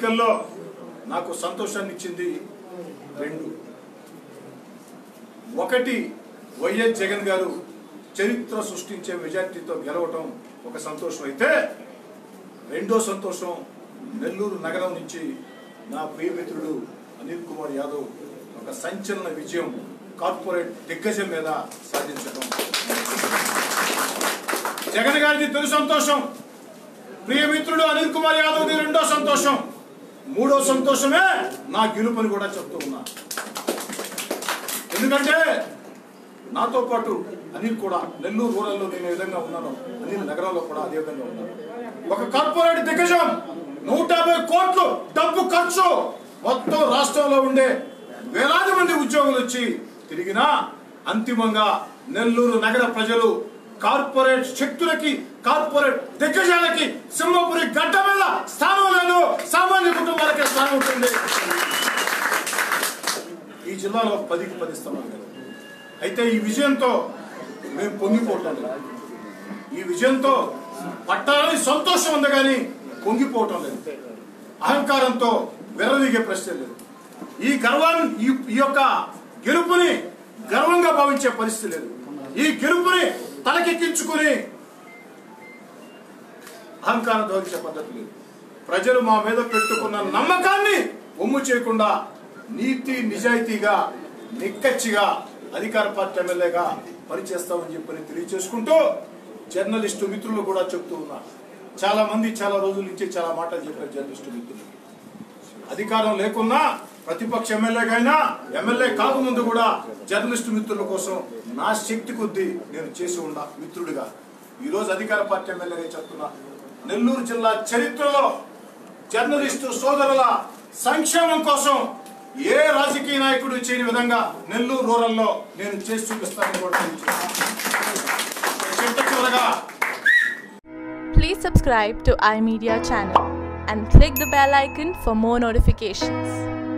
ఎన్నికల్లో నాకు సంతోషాన్ని ఇచ్చింది రెండు ఒకటి వైఎస్ జగన్ గారు చరిత్ర సృష్టించే మెజార్టీతో గెలవటం ఒక సంతోషం అయితే రెండో సంతోషం నెల్లూరు నగరం నుంచి నా ప్రియమిత్రుడు అనిల్ కుమార్ యాదవ్ ఒక సంచలన విజయం కార్పొరేట్ దిగ్గజం మీద సాధించడం జగన్ గారిది తొలి సంతోషం ప్రియమిత్రుడు అనిల్ కుమార్ యాదవ్ది రెండో సంతోషం మూడో సంతోషమే నా గెలుపని కూడా చెప్తూ ఉన్నా ఎందుకంటే నాతో పాటు అనిల్ కూడా నెల్లూరు రూరల్లో నేను ఏ విధంగా ఉన్నాను అనిల్ నగరంలో కూడా అదే విధంగా ఉన్నాను ఒక కార్పొరేట్ దిగ్గజం నూట యాభై కోట్లు డబ్బు ఖర్చు మొత్తం రాష్ట్రంలో ఉండే వేలాది మంది ఉద్యోగులు వచ్చి తిరిగినా అంతిమంగా నెల్లూరు నగర ప్రజలు కార్పొరేట్ శక్తులకి కార్పొరేట్ దిగ్గజాలకి సింహపురి గడ్డ మీద స్థానం లేదు సామాన్య కుటుంబాలకే స్థానం ఉంటుంది ఈ జిల్లాలో పదికి పది స్థానాలు కదా. అయితే ఈ విజయంతో మేము పొంగిపోవటం లేదు ఈ విజయంతో పట్టాలని సంతోషం ఉంది కానీ పొంగిపోవటం లేదు అహంకారంతో విర్రవీగే ప్రశ్న లేదు ఈ గర్వాన్ని ఈ ఈ యొక్క గెలుపుని గర్వంగా భావించే పరిస్థితి లేదు ఈ గెలుపుని తలకెక్కించుకుని అహంకారం ధోరించే పద్ధతి లేదు ప్రజలు మా మీద పెట్టుకున్న నమ్మకాన్ని ఒమ్ము చేయకుండా నీతి నిజాయితీగా నిక్కచ్చిగా అధికార పార్టీ ఎమ్మెల్యేగా పనిచేస్తామని చెప్పని తెలియచేసుకుంటూ జర్నలిస్టు మిత్రులు కూడా చెప్తూ ఉన్నారు చాలా మంది చాలా రోజుల నుంచి చాలా మాటలు చెప్పారు జర్నలిస్టు మిత్రులు అధికారం లేకున్నా ప్రతిపక్ష ఎమ్మెల్యేగైనా ఎమ్మెల్యే కాకముందు కూడా జర్నలిస్టు మిత్రుల కోసం నా శక్తి కొద్దీ నేను చేసి ఉన్నా మిత్రుడిగా ఈరోజు అధికార పార్టీ ఎమ్మెల్యేగా చెప్తున్నా నెల్లూరు జిల్లా చరిత్రలో జర్నలిస్టు సోదరుల సంక్షేమం కోసం ఏ రాజకీయ నాయకుడు చేయని విధంగా నెల్లూరు రూరల్లో నేను చేసి చూపిస్తానని కూడా తెలియజేస్తున్నాను. చిట్ట చివరగా Please subscribe to iMedia channel and click the bell icon for more notifications.